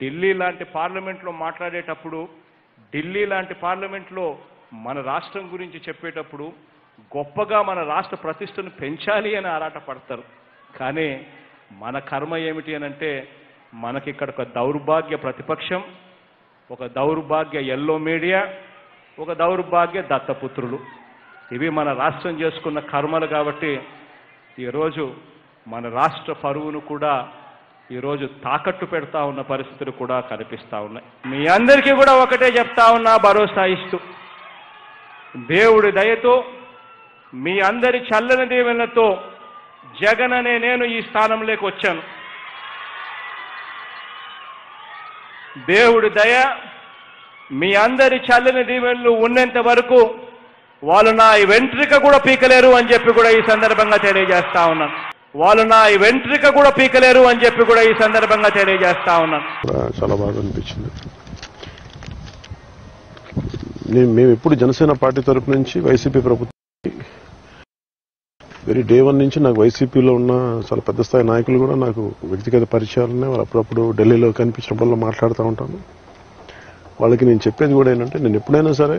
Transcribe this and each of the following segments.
ఢిల్లీ లాంటి పార్లమెంట్లో మాట్లాడేటప్పుడు ఢిల్లీ లాంటి పార్లమెంట్లో మన రాష్ట్రం గురించి చెప్పేటప్పుడు గొప్పగా మన రాష్ట్ర ప్రతిష్టను పెంచాలి అని ఆరాటపడతారు కానీ మన కర్మ ఏమిటి అని అంటే మనకిక్కడ ఒక దౌర్భాగ్య ప్రతిపక్షం ఒక దౌర్భాగ్య ఎల్లో మీడియా ఒక దౌర్భాగ్య దత్తపుత్రులు ఇవి మన రాష్ట్రం చేసుకున్న కర్మలు కాబట్టి ఈరోజు మన రాష్ట్ర పరువును కూడా ఈరోజు తాకట్టు పెడతా ఉన్న పరిస్థితులు కూడా కనిపిస్తా ఉన్నాయి మీ అందరికీ కూడా ఒకటే చెప్తా ఉన్నా భరోసా ఇస్తూ దేవుడి దయతో మీ అందరి చల్లని దీవెనలతో జగన్ అనే నేను ఈ స్థానంలోకి వచ్చాను దేవుడి దయ మీ అందరి చల్లని దీవెనలు ఉన్నంత వరకు వాళ్ళు నా ఈ వెంట్రిక కూడా పీకలేరు అని చెప్పి కూడా ఈ సందర్భంగా తెలియజేస్తా ఉన్నాను వాళ్ళు నా ఈ వెంట్రిక కూడా పీకలేరు అని చెప్పి కూడా ఈ సందర్భంగా తెలియజేస్తా ఉన్నాను కూడా చాలా బాగా అనిపించింది నేను మేము ఎప్పుడు జనసేన పార్టీ తరపు నుంచి వైసీపీ ప్రభుత్వం వెరీ డే వన్ నుంచి నాకు వైసీపీలో ఉన్న చాలా పెద్ద స్థాయి నాయకులు కూడా నాకు వ్యక్తిగత పరిచయాలు ఉన్నాయి వాళ్ళు అప్పుడప్పుడు ఢిల్లీలో కనిపించినప్పుడల్లా మాట్లాడుతూ ఉంటాను వాళ్ళకి నేను చెప్పేది కూడా ఏంటంటే నేను ఎప్పుడైనా సరే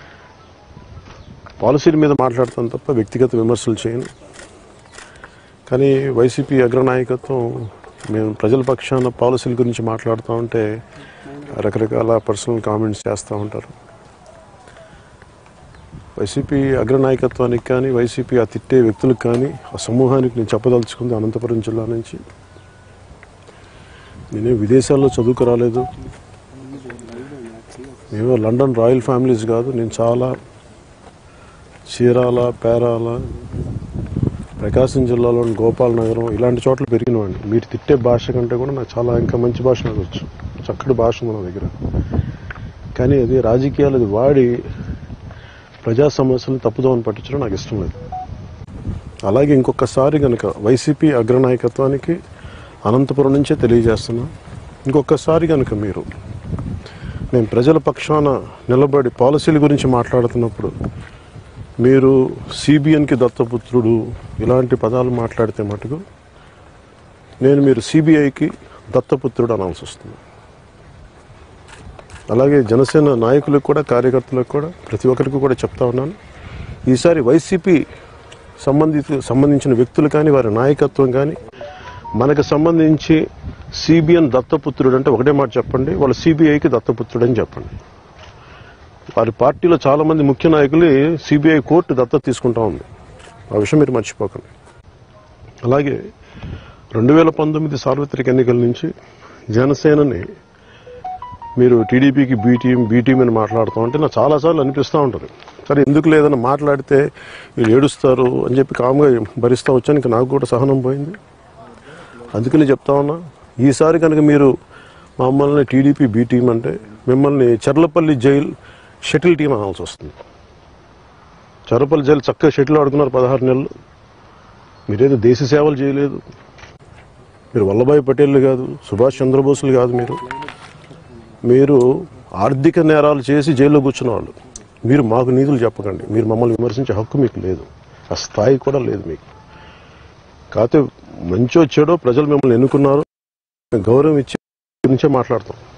పాలసీల మీద మాట్లాడతాను తప్ప వ్యక్తిగత విమర్శలు చేయను కానీ వైసీపీ అగ్రనాయకత్వం మేము ప్రజల పక్షాన పాలసీల గురించి మాట్లాడుతూ ఉంటే రకరకాల పర్సనల్ కామెంట్స్ చేస్తూ ఉంటారు వైసీపీ అగ్రనాయకత్వానికి కానీ వైసీపీ ఆ తిట్టే వ్యక్తులకు కానీ ఆ సమూహానికి నేను చెప్పదలుచుకుంది అనంతపురం జిల్లా నుంచి నేనే విదేశాల్లో చదువుకు రాలేదు మేము లండన్ రాయల్ ఫ్యామిలీస్ కాదు నేను చాలా చీరాల పేరాల ప్రకాశం జిల్లాలోని గోపాల్ నగరం ఇలాంటి చోట్ల పెరిగినవాడిని మీరు తిట్టే భాష కంటే కూడా నాకు చాలా ఇంకా మంచి భాష నాకు వచ్చు చక్కటి భాష ఉంది నా దగ్గర కానీ అది రాజకీయాలు అది వాడి ప్రజా సమస్యలను తప్పుదోవని పట్టించడం నాకు ఇష్టం లేదు అలాగే ఇంకొకసారి కనుక వైసీపీ అగ్రనాయకత్వానికి అనంతపురం నుంచే తెలియజేస్తున్నా ఇంకొకసారి కనుక మీరు నేను ప్రజల పక్షాన నిలబడి పాలసీల గురించి మాట్లాడుతున్నప్పుడు మీరు సిబిఎన్కి దత్తపుత్రుడు ఇలాంటి పదాలు మాట్లాడితే మటుకు నేను మీరు సిబిఐకి దత్తపుత్రుడు అనాల్సి వస్తుంది అలాగే జనసేన నాయకులకు కూడా కార్యకర్తలకు కూడా ప్రతి ఒక్కరికి కూడా చెప్తా ఉన్నాను ఈసారి వైసీపీ సంబంధిత సంబంధించిన వ్యక్తులు కానీ వారి నాయకత్వం కానీ మనకు సంబంధించి సిబిఎన్ దత్తపుత్రుడు అంటే ఒకటే మాట చెప్పండి వాళ్ళు సిబిఐకి దత్తపుత్రుడు అని చెప్పండి వారి పార్టీలో చాలా మంది ముఖ్య నాయకులు సిబిఐ కోర్టు దత్తత తీసుకుంటా ఉంది ఆ విషయం మీరు మర్చిపోకండి అలాగే రెండు వేల పంతొమ్మిది సార్వత్రిక ఎన్నికల నుంచి జనసేనని మీరు టీడీపీకి బీ టీం బీ టీం అని మాట్లాడుతూ ఉంటే నాకు చాలాసార్లు అనిపిస్తూ ఉంటుంది సరే ఎందుకు లేదని మాట్లాడితే వీళ్ళు ఏడుస్తారు అని చెప్పి కామ్గా భరిస్తూ వచ్చాను ఇంకా నాకు కూడా సహనం పోయింది అందుకని చెప్తా ఉన్నా ఈసారి కనుక మీరు మమ్మల్ని టీడీపీ బీ టీం అంటే మిమ్మల్ని చర్లపల్లి జైల్ షటిల్ టీం అనాల్సి వస్తుంది చర్లపల్లి జైలు చక్కగా షటిల్ ఆడుకున్నారు పదహారు నెలలు మీరేదో దేశ సేవలు చేయలేదు మీరు వల్లభాయ్ పటేల్ కాదు సుభాష్ చంద్రబోసులు కాదు మీరు మీరు ఆర్థిక నేరాలు చేసి జైల్లో కూర్చున్న వాళ్ళు మీరు మాకు నీతులు చెప్పకండి మీరు మమ్మల్ని విమర్శించే హక్కు మీకు లేదు ఆ స్థాయి కూడా లేదు మీకు కాకపోతే మంచో చెడో ప్రజలు మిమ్మల్ని ఎన్నుకున్నారు గౌరవం ఇచ్చి గురించే మాట్లాడతాం